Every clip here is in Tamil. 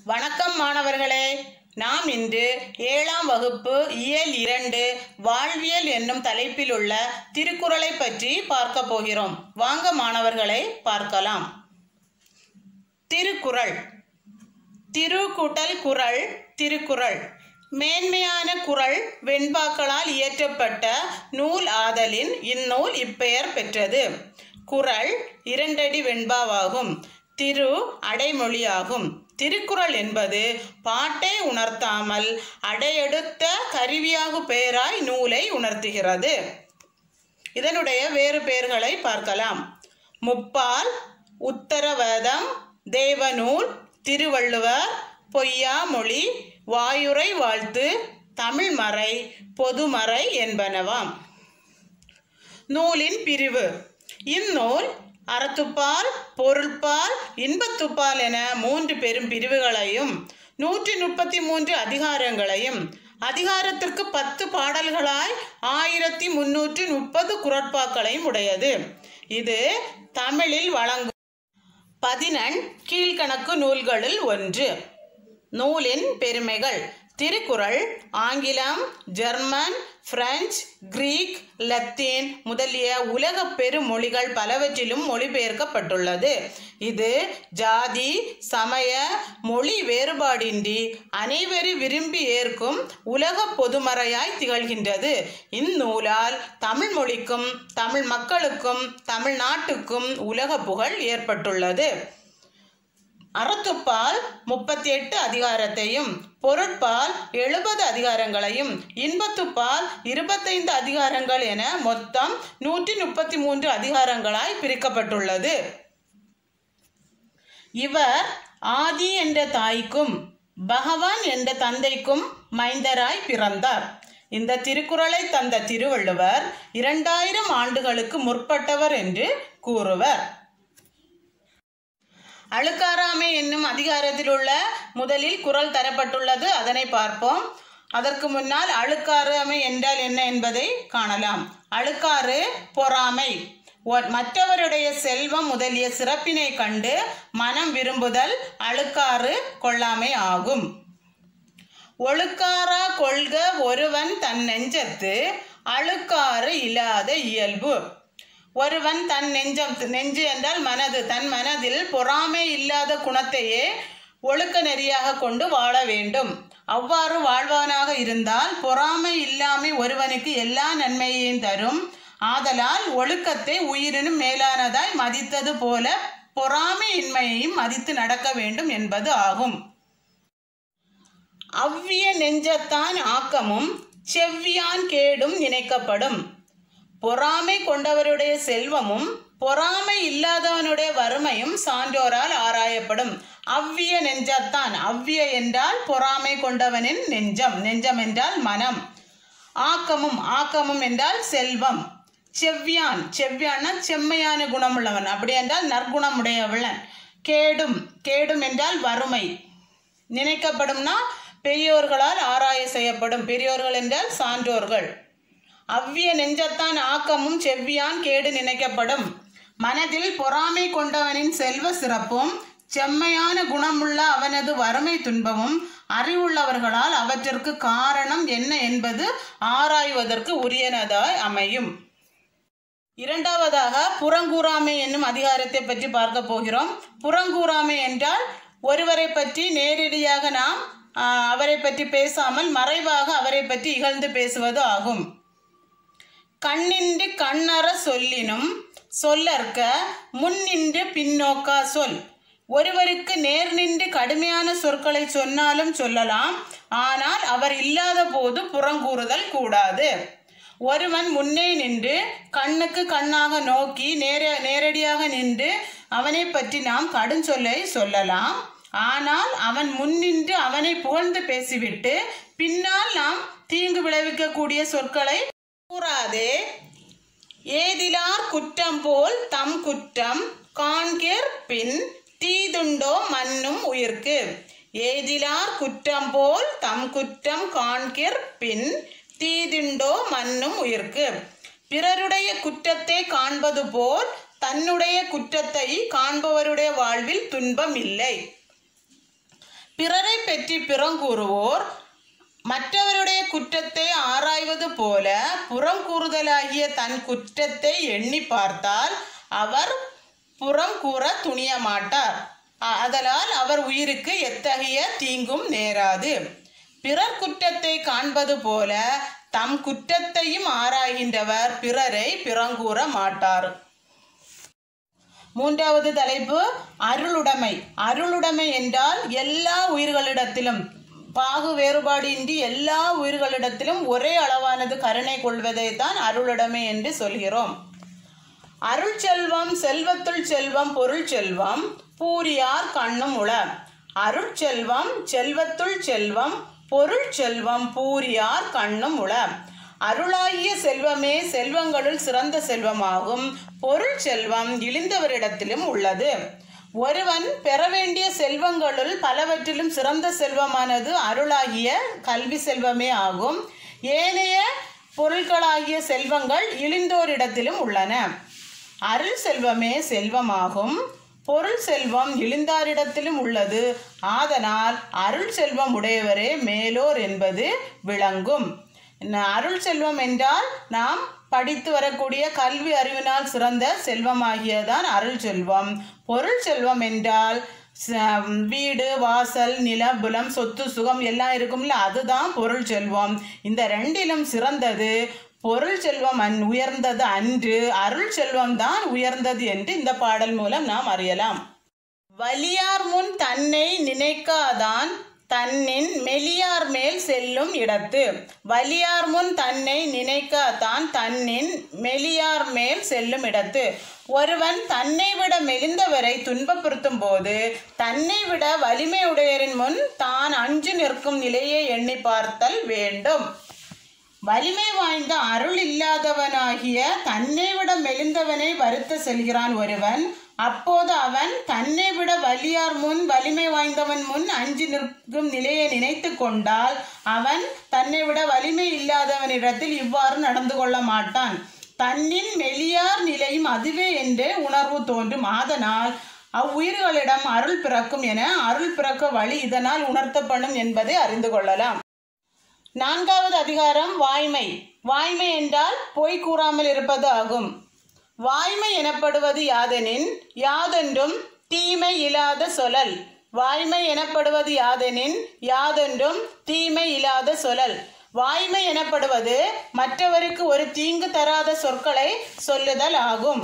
வணக்கம் மாணவர்களே நாம் இன்று ஏழாம் வகுப்பு இயல் இரண்டு வாழ்வியல் என்னும் தலைப்பில் உள்ள திருக்குறளை பற்றி பார்க்க போகிறோம் வாங்க மாணவர்களே பார்க்கலாம் திருக்குறள் திரு கூட்டல் குறள் திருக்குறள் மேன்மையான குறள் வெண்பாக்களால் இயற்றப்பட்ட நூல் ஆதலின் இந்நூல் இப்பெயர் பெற்றது குறள் இரண்டடி வெண்பாவாகும் திரு அடைமொழியாகும் திருக்குறள் என்பது பாட்டை உணர்த்தாமல் அடையெடுத்த கருவியாகு பெயராய் நூலை உணர்த்துகிறது இதனுடைய வேறு பெயர்களை பார்க்கலாம் முப்பால் உத்தரவேதம் தேவநூல் திருவள்ளுவர் பொய்யாமொழி வாயுரை வாழ்த்து தமிழ்மறை பொதுமறை என்பனவாம் நூலின் பிரிவு இந்நூல் அறத்துப்பால் பொருள்பால் இன்பத்துப்பால் என மூன்று பெரும் பிரிவுகளையும் நூற்றி முப்பத்தி மூன்று அதிகாரங்களையும் அதிகாரத்திற்கு பத்து பாடல்களாய் ஆயிரத்தி முன்னூற்றி முப்பது குரட்பாக்களையும் உடையது இது தமிழில் வழங்கும் பதினெண் கீழ்கணக்கு நூல்களில் ஒன்று நூலின் பெருமைகள் திருக்குறள் ஆங்கிலம் ஜெர்மன் பிரெஞ்சு கிரீக் லத்தீன் முதலிய உலக பெருமொழிகள் பலவற்றிலும் மொழிபெயர்க்கப்பட்டுள்ளது இது ஜாதி சமய மொழி வேறுபாடின்றி அனைவரும் விரும்பி ஏற்கும் உலக பொதுமறையாய் திகழ்கின்றது இந்நூலால் தமிழ் மொழிக்கும் தமிழ் மக்களுக்கும் தமிழ்நாட்டுக்கும் உலக புகழ் ஏற்பட்டுள்ளது அறத்துப்பால் முப்பத்தி எட்டு அதிகாரத்தையும் பொருட்பால் எழுபது அதிகாரங்களையும் இன்பத்துப்பால் இருபத்தைந்து அதிகாரங்கள் என மொத்தம் நூற்றி முப்பத்தி மூன்று அதிகாரங்களாய் பிரிக்கப்பட்டுள்ளது இவர் ஆதி என்ற தாய்க்கும் பகவான் என்ற தந்தைக்கும் மைந்தராய் பிறந்தார் இந்த திருக்குறளை தந்த திருவள்ளுவர் இரண்டாயிரம் ஆண்டுகளுக்கு முற்பட்டவர் என்று கூறுவர் அழுக்காராமை என்னும் அதிகாரத்தில் உள்ள முதலில் குரல் தரப்பட்டுள்ளது அதனை பார்ப்போம் அதற்கு முன்னால் அழுக்காராமை என்றால் என்ன என்பதை காணலாம் அழுக்காறு பொறாமை ஒ- மற்றவருடைய செல்வம் முதலிய சிறப்பினை கண்டு மனம் விரும்புதல் அழுக்காறு கொள்ளாமை ஆகும் ஒழுக்காரா கொள்க ஒருவன் தன் நெஞ்சத்து அழுக்காறு இல்லாத இயல்பு ஒருவன் தன் நெஞ்சம் நெஞ்சு என்றால் மனது தன் மனதில் பொறாமை இல்லாத குணத்தையே ஒழுக்க நெறியாக கொண்டு வாழ வேண்டும் அவ்வாறு வாழ்வானாக இருந்தால் பொறாமை இல்லாமை ஒருவனுக்கு எல்லா நன்மையையும் தரும் ஆதலால் ஒழுக்கத்தை உயிரினும் மேலானதாய் மதித்தது போல பொறாமை இன்மையையும் மதித்து நடக்க வேண்டும் என்பது ஆகும் அவ்விய நெஞ்சத்தான் ஆக்கமும் செவ்வியான் கேடும் நினைக்கப்படும் பொறாமை கொண்டவருடைய செல்வமும் பொறாமை இல்லாதவனுடைய வறுமையும் சான்றோரால் ஆராயப்படும் அவ்விய நெஞ்சத்தான் அவ்விய என்றால் பொறாமை கொண்டவனின் நெஞ்சம் நெஞ்சம் என்றால் மனம் ஆக்கமும் ஆக்கமும் என்றால் செல்வம் செவ்வியான் செவ்வியான்னா செம்மையான குணமுள்ளவன் அப்படி என்றால் நற்குணமுடையவளன் கேடும் கேடும் என்றால் வறுமை நினைக்கப்படும்னா பெரியோர்களால் ஆராய செய்யப்படும் பெரியோர்கள் என்றால் சான்றோர்கள் அவ்விய நெஞ்சத்தான் ஆக்கமும் செவ்வியான் கேடு நினைக்கப்படும் மனதில் பொறாமை கொண்டவனின் செல்வ சிறப்பும் செம்மையான குணமுள்ள அவனது வறுமை துன்பமும் அறிவுள்ளவர்களால் அவற்றிற்கு காரணம் என்ன என்பது ஆராய்வதற்கு உரியனதாய் அமையும் இரண்டாவதாக புறங்கூறாமை என்னும் அதிகாரத்தை பற்றி பார்க்க போகிறோம் புறங்கூறாமை என்றால் ஒருவரை பற்றி நேரடியாக நாம் ஆ, அவரை பற்றி பேசாமல் மறைவாக அவரை பற்றி இகழ்ந்து பேசுவது ஆகும் கண்ணின்று கண்ணற சொல்லினும் சொல்லற்க முன்னின்று பின்னோக்கா சொல் ஒருவருக்கு நேர் நின்று கடுமையான சொற்களை சொன்னாலும் சொல்லலாம் ஆனால் அவர் இல்லாத போது புறங்கூறுதல் கூடாது ஒருவன் முன்னே நின்று கண்ணுக்கு கண்ணாக நோக்கி நேர நேரடியாக நின்று அவனை பற்றி நாம் கடுஞ்சொல்லை சொல்லலாம் ஆனால் அவன் முன்னின்று அவனை புகழ்ந்து பேசிவிட்டு பின்னால் நாம் தீங்கு விளைவிக்கக்கூடிய சொற்களை கூறாதே ஏதிலார் குற்றம் போல் தம் குற்றம் காண்கிர் பின் தீதுண்டோ மன்னும் உயிர்க்கு ஏதிலார் குற்றம் போல் தம் குற்றம் காண்கிர் பின் தீதுண்டோ மன்னும் உயிர்க்கு பிறருடைய குற்றத்தை காண்பது போல் தன்னுடைய குற்றத்தை காண்பவருடைய வாழ்வில் துன்பம் இல்லை பிறரை பற்றி பிறங்கூறுவோர் மற்றவருடைய குற்றத்தை ஆராய்வது போல புறம் கூறுதலாகிய தன் குற்றத்தை எண்ணி பார்த்தால் அவர் புறம் கூற துணிய மாட்டார் அ- அதலால் அவர் உயிருக்கு எத்தகைய தீங்கும் நேராது பிறர் குற்றத்தை காண்பது போல தம் குற்றத்தையும் ஆராய்கின்றவர் பிறரை பிறங்கூற மாட்டார் மூன்றாவது தலைப்பு அருளுடைமை அருளுடைமை என்றால் எல்லா உயிர்களிடத்திலும் பாகு வேறுபாடு இன்றி எல்லா உயிர்களிடத்திலும் ஒரே அளவானது கருணை கொள்வதை தான் அருளுடைமை என்று சொல்கிறோம் அருள் செல்வம் செல்வத்துள் செல்வம் பொருள் செல்வம் பூரியார் கண்ணும் உள அருட்செல்வம் செல்வத்துள் செல்வம் பொருள் செல்வம் பூரியார் கண்ணும் உள அருளாகிய செல்வமே செல்வங்களுள் சிறந்த செல்வமாகும் பொருள் செல்வம் இழிந்தவரிடத்திலும் உள்ளது ஒருவன் பெற வேண்டிய செல்வங்களுள் பலவற்றிலும் சிறந்த செல்வமானது அருளாகிய கல்வி செல்வமே ஆகும் ஏனைய பொருட்களாகிய செல்வங்கள் இழிந்தோரிடத்திலும் உள்ளன அருள் செல்வமே செல்வமாகும் பொருள் செல்வம் இழிந்தாரிடத்திலும் உள்ளது ஆதலால் அருள் செல்வம் உடையவரே மேலோர் என்பது விளங்கும் ந- அருள் செல்வம் என்றால் நாம் படித்து வரக்கூடிய கல்வி அறிவினால் சிறந்த செல்வமாகியதான் அருள் செல்வம் பொருள் செல்வம் என்றால் ச- வீடு வாசல் நிலபுலம் சொத்து சுகம் எல்லாம் இருக்கும்ல அதுதான் பொருள் செல்வம் இந்த ரெண்டிலும் சிறந்தது பொருள் செல்வம் அன் உயர்ந்தது அன்று அருள் செல்வம் தான் உயர்ந்தது என்று இந்த பாடல் மூலம் நாம் அறியலாம் வலியார் முன் தன்னை நினைக்காதான் தன்னின் மெலியார் மேல் செல்லும் இடத்து வலியார் முன் தன்னை நினைக்காதான் தன்னின் மெலியார் மேல் செல்லும் இடத்து ஒருவன் தன்னை விட மெலிந்தவரை துன்பப்படுத்தும் போது தன்னை விட வலிமையுடையரின் முன் தான் அஞ்சு நிற்கும் நிலையை எண்ணி பார்த்தல் வேண்டும் வலிமை வாய்ந்த அருள் இல்லாதவனாகிய தன்னை விட மெலிந்தவனை வருத்த செல்கிறான் ஒருவன் அப்போது அவன் தன்னை விட வலியார் முன் வலிமை வாய்ந்தவன் முன் அஞ்சு நிற்கும் நிலையை நினைத்து கொண்டால் அவன் தன்னை விட வலிமை இல்லாதவனிடத்தில் இவ்வாறு நடந்து கொள்ள மாட்டான் தன்னின் மெலியார் நிலையும் அதுவே என்றே உணர்வு தோன்றும் ஆதனால் அவ்வுயிர்களிடம் அருள் பிறக்கும் என அருள் பிறக்க வழி இதனால் உணர்த்தப்படும் என்பதை அறிந்து கொள்ளலாம் நான்காவது அதிகாரம் வாய்மை வாய்மை என்றால் பொய் கூறாமல் இருப்பது ஆகும் வாய்மை எனப்படுவது யாதெனின் யாதொன்றும் தீமை இல்லாத சொலல் வாய்மை எனப்படுவது யாதெனின் யாதொன்றும் தீமை இல்லாத சொலல் வாய்மை எனப்படுவது மற்றவருக்கு ஒரு தீங்கு தராத சொற்களை சொல்லுதல் ஆகும்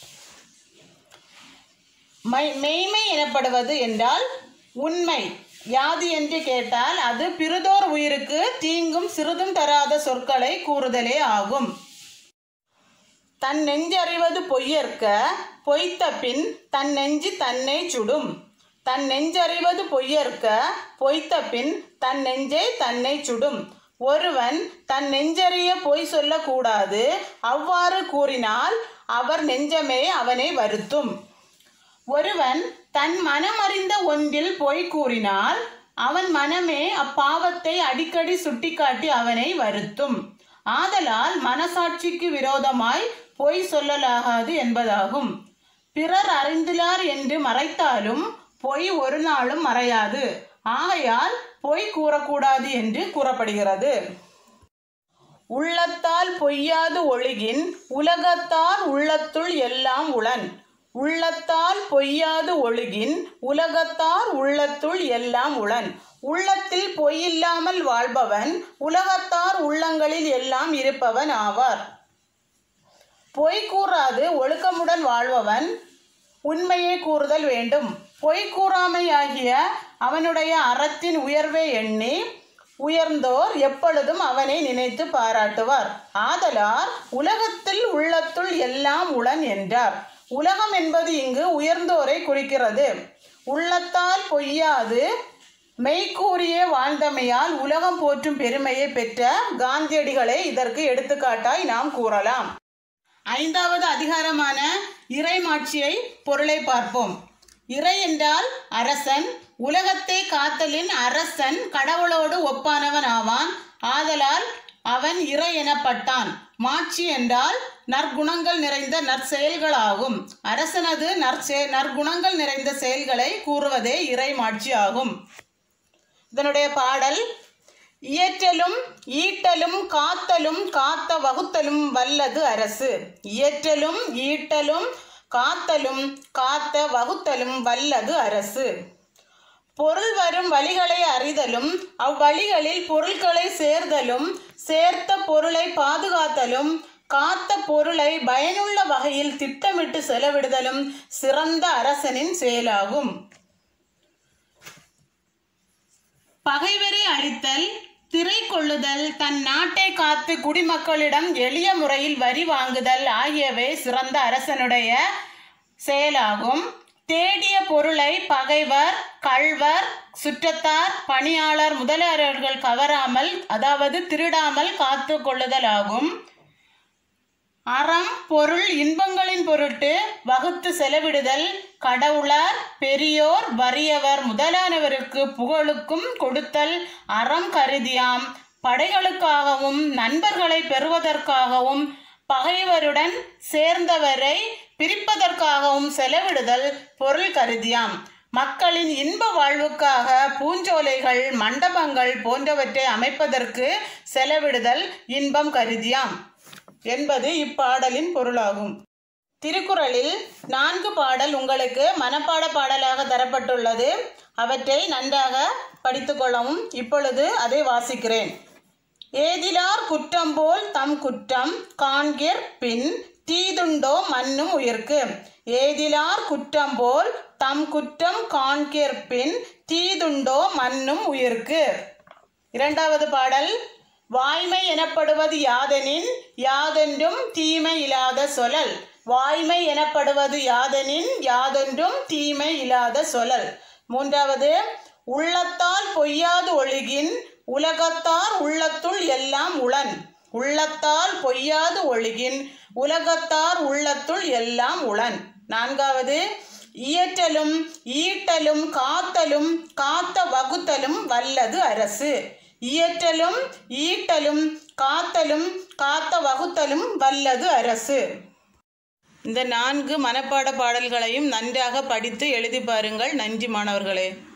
மை மெய்மை எனப்படுவது என்றால் உண்மை யாது என்று கேட்டால் அது பிறிதோர் உயிருக்கு தீங்கும் சிறிதும் தராத சொற்களை கூறுதலே ஆகும் தன் நெஞ்சறிவது பொய்யற்க பொய்த்த பின் தன் நெஞ்சு தன்னை சுடும் தன் நெஞ்சறிவது பொய்யற்க பொய்த்த பின் தன் நெஞ்சே தன்னை சுடும் ஒருவன் தன் நெஞ்சறிய பொய் சொல்லக்கூடாது அவ்வாறு கூறினால் அவர் நெஞ்சமே அவனை வருத்தும் ஒருவன் தன் மனமறிந்த ஒன்றில் பொய் கூறினால் அவன் மனமே அப்பாவத்தை அடிக்கடி சுட்டிக்காட்டி அவனை வருத்தும் ஆதலால் மனசாட்சிக்கு விரோதமாய் பொய் சொல்லலாகாது என்பதாகும் பிறர் அறிந்துளார் என்று மறைத்தாலும் பொய் ஒரு நாளும் மறையாது ஆகையால் பொய் கூறக்கூடாது என்று கூறப்படுகிறது உள்ளத்தால் பொய்யாது ஒழுகின் உலகத்தார் உள்ளத்துள் எல்லாம் உளன் உள்ளத்தால் பொய்யாது ஒழுகின் உலகத்தார் உள்ளத்துள் எல்லாம் உளன் உள்ளத்தில் பொய்யில்லாமல் வாழ்பவன் உலகத்தார் உள்ளங்களில் எல்லாம் இருப்பவன் ஆவார் பொய் கூறாது ஒழுக்கமுடன் வாழ்பவன் உண்மையை கூறுதல் வேண்டும் பொய் கூறாமையாகிய அவனுடைய அறத்தின் உயர்வை எண்ணி உயர்ந்தோர் எப்பொழுதும் அவனை நினைத்து பாராட்டுவார் ஆதலார் உலகத்தில் உள்ளத்துள் எல்லாம் உளன் என்றார் உலகம் என்பது இங்கு உயர்ந்தோரை குறிக்கிறது உள்ளத்தால் பொய்யாது மெய்க்கூறியே வாழ்ந்தமையால் உலகம் போற்றும் பெருமையை பெற்ற காந்தியடிகளை இதற்கு எடுத்துக்காட்டாய் நாம் கூறலாம் ஐந்தாவது அதிகாரமான இறைமாட்சியை பொருளை பார்ப்போம் இறை என்றால் அரசன் உலகத்தை காத்தலின் அரசன் கடவுளோடு ஒப்பானவன் ஆவான் ஆதலால் அவன் இறை எனப்பட்டான் மாட்சி என்றால் நற்குணங்கள் நிறைந்த நற்செயல்கள் ஆகும் அரசனது நற்செ நற்குணங்கள் நிறைந்த செயல்களை கூறுவதே இறை மாட்சி ஆகும் இதனுடைய பாடல் இயற்றலும் ஈட்டலும் காத்தலும் காத்த வகுத்தலும் வல்லது அரசு இயற்றலும் ஈட்டலும் காத்தலும் காத்த வகுத்தலும் வல்லது அரசு பொருள் வரும் வழிகளை அறிதலும் அவ்வழிகளில் பொருட்களை சேர்தலும் சேர்த்த பொருளை பாதுகாத்தலும் காத்த பொருளை பயனுள்ள வகையில் திட்டமிட்டு செலவிடுதலும் சிறந்த அரசனின் செயலாகும் பகைவரை அழித்தல் திரை கொள்ளுதல் தன் நாட்டை காத்து குடிமக்களிடம் எளிய முறையில் வரி வாங்குதல் ஆகியவை சிறந்த அரசனுடைய செயலாகும் தேடிய பொருளை பகைவர் கள்வர் சுற்றத்தார் பணியாளர் முதலியவர்கள் கவராமல் அதாவது திருடாமல் காத்து கொள்ளுதலாகும் அறம் பொருள் இன்பங்களின் பொருட்டு வகுத்து செலவிடுதல் கடவுளர் பெரியோர் வறியவர் முதலானவருக்கு புகழுக்கும் கொடுத்தல் அறம் கருதியாம் படைகளுக்காகவும் நண்பர்களை பெறுவதற்காகவும் பகைவருடன் சேர்ந்தவரை பிரிப்பதற்காகவும் செலவிடுதல் பொருள் கருதியாம் மக்களின் இன்ப வாழ்வுக்காக பூஞ்சோலைகள் மண்டபங்கள் போன்றவற்றை அமைப்பதற்கு செலவிடுதல் இன்பம் கருதியாம் என்பது இப்பாடலின் பொருளாகும் திருக்குறளில் நான்கு பாடல் உங்களுக்கு மனப்பாட பாடலாக தரப்பட்டுள்ளது அவற்றை நன்றாக படித்துக்கொள்ளவும் இப்பொழுது அதை வாசிக்கிறேன் ஏதிலார் குற்றம் போல் தம் குற்றம் காண்கிற் பின் தீதுண்டோ மன்னும் உயிர்க்கு ஏதிலார் குற்றம் போல் தம் குற்றம் காண்கிற் பின் தீதுண்டோ மன்னும் உயிர்க்கு இரண்டாவது பாடல் வாய்மை எனப்படுவது யாதெனின் யாதென்றும் தீமை இல்லாத சொலல் வாய்மை எனப்படுவது யாதெனின் யாதொன்றும் தீமை இல்லாத சொலல் மூன்றாவது உள்ளத்தால் பொய்யாது ஒழுகின் உலகத்தார் உள்ளத்துள் எல்லாம் உளன் உள்ளத்தால் பொய்யாது ஒழுகின் உலகத்தார் உள்ளத்துள் எல்லாம் உளன் நான்காவது இயற்றலும் ஈட்டலும் காத்தலும் காத்த வகுத்தலும் வல்லது அரசு இயற்றலும் ஈட்டலும் காத்தலும் காத்த வகுத்தலும் வல்லது அரசு இந்த நான்கு மனப்பாட பாடல்களையும் நன்றாக படித்து எழுதி பாருங்கள் நன்றி மாணவர்களே